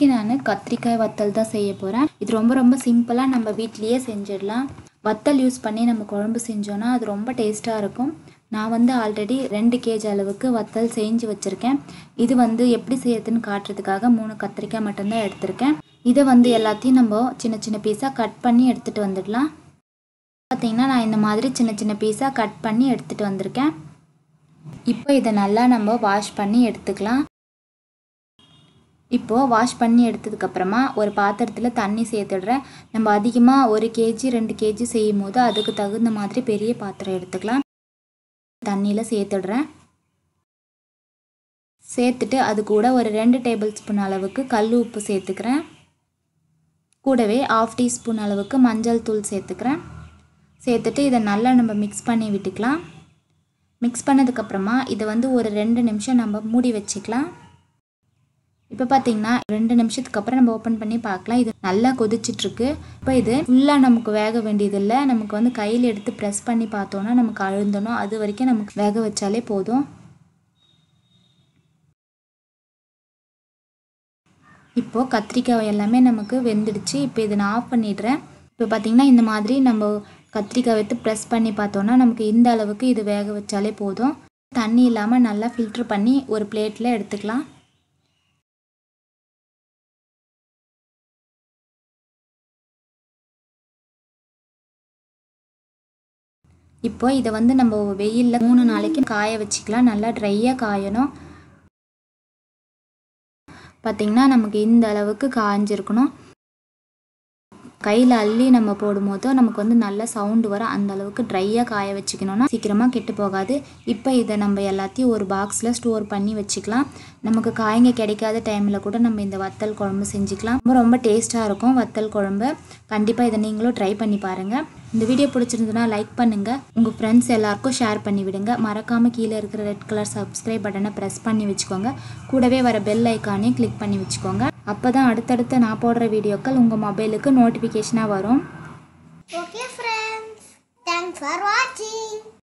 இன்றைக்கி நான் கத்திரிக்காய் வத்தல் தான் செய்ய போகிறேன் இது ரொம்ப ரொம்ப சிம்பிளாக நம்ம வீட்லேயே செஞ்சிடலாம் வத்தல் யூஸ் பண்ணி நம்ம குழம்பு செஞ்சோன்னா அது ரொம்ப டேஸ்ட்டாக இருக்கும் நான் வந்து ஆல்ரெடி ரெண்டு கேஜி அளவுக்கு வத்தல் செஞ்சு வச்சுருக்கேன் இது வந்து எப்படி செய்யறதுன்னு காட்டுறதுக்காக மூணு கத்திரிக்காய் மட்டும்தான் எடுத்திருக்கேன் இதை வந்து எல்லாத்தையும் நம்ம சின்ன சின்ன பீஸாக கட் பண்ணி எடுத்துகிட்டு வந்துடலாம் பார்த்திங்கன்னா நான் இந்த மாதிரி சின்ன சின்ன பீஸாக கட் பண்ணி எடுத்துகிட்டு வந்திருக்கேன் இப்போ இதை நல்லா நம்ம வாஷ் பண்ணி எடுத்துக்கலாம் இப்போது வாஷ் பண்ணி எடுத்ததுக்கப்புறமா ஒரு பாத்திரத்தில் தண்ணி சேர்த்துடுறேன் நம்ம அதிகமாக ஒரு கேஜி ரெண்டு கேஜி செய்யும் போது அதுக்கு தகுந்த மாதிரி பெரிய பாத்திரம் எடுத்துக்கலாம் தண்ணியில் சேர்த்துடுறேன் சேர்த்துட்டு அது கூட ஒரு ரெண்டு டேபிள் ஸ்பூன் அளவுக்கு கல் உப்பு சேர்த்துக்கிறேன் கூடவே ஆஃப் டீஸ்பூன் அளவுக்கு மஞ்சள் தூள் சேர்த்துக்கிறேன் சேர்த்துட்டு இதை நல்லா நம்ம மிக்ஸ் பண்ணி விட்டுக்கலாம் மிக்ஸ் பண்ணதுக்கப்புறமா இதை வந்து ஒரு ரெண்டு நிமிஷம் நம்ம மூடி வச்சுக்கலாம் இப்போ பார்த்தீங்கன்னா ரெண்டு நிமிஷத்துக்கு அப்புறம் நம்ம ஓப்பன் பண்ணி பார்க்கலாம் இது நல்லா கொதிச்சிட்ருக்கு இப்போ இது ஃபுல்லாக நமக்கு வேக வேண்டியதில்லை நமக்கு வந்து கையில் எடுத்து ப்ரெஸ் பண்ணி பார்த்தோன்னா நமக்கு அழுந்தணும் அது வரைக்கும் நமக்கு வேக வச்சாலே போதும் இப்போது கத்திரிக்காய் எல்லாமே நமக்கு வெந்துடுச்சு இப்போ இதை நான் ஆஃப் பண்ணிடுறேன் இப்போ பார்த்திங்கன்னா இந்த மாதிரி நம்ம கத்திரிக்காய் எடுத்து ப்ரெஸ் பண்ணி பார்த்தோன்னா நமக்கு இந்த அளவுக்கு இது வேக வச்சாலே போதும் தண்ணி இல்லாமல் நல்லா ஃபில்ட்ரு பண்ணி ஒரு பிளேட்டில் எடுத்துக்கலாம் இப்போ இதை வந்து நம்ம வெயிலில் மூணு நாளைக்கு காய வச்சுக்கலாம் நல்லா ட்ரையாக காயணும் பார்த்திங்கன்னா நமக்கு இந்த அளவுக்கு காஞ்சிருக்கணும் கையில் அள்ளி நம்ம போடும்போது நமக்கு வந்து நல்ல சவுண்டு வரும் அந்த அளவுக்கு ட்ரையாக காய வச்சுக்கணும்னா சீக்கிரமாக கெட்டு போகாது இப்போ இதை நம்ம எல்லாத்தையும் ஒரு பாக்ஸில் ஸ்டோர் பண்ணி வச்சுக்கலாம் நமக்கு காய்ங்க கிடைக்காத டைமில் கூட நம்ம இந்த வத்தல் குழம்பு செஞ்சுக்கலாம் ரொம்ப ரொம்ப டேஸ்ட்டாக இருக்கும் வத்தல் குழம்பு கண்டிப்பாக இதை நீங்களும் ட்ரை பண்ணி பாருங்கள் இந்த வீடியோ பிடிச்சிருந்ததுன்னா லைக் பண்ணுங்கள் உங்கள் ஃப்ரெண்ட்ஸ் எல்லாருக்கும் ஷேர் பண்ணி விடுங்க மறக்காமல் கீழே இருக்கிற ரெட் கலர் சப்ஸ்கிரைப் பட்டனை ப்ரெஸ் பண்ணி வச்சுக்கோங்க கூடவே வர பெல் ஐக்கானையும் கிளிக் பண்ணி வச்சுக்கோங்க அப்போ தான் அடுத்தடுத்து நான் போடுற வீடியோக்கள் உங்கள் மொபைலுக்கு நோட்டிஃபிகேஷனாக வரும் Okay, friends. Thanks for watching.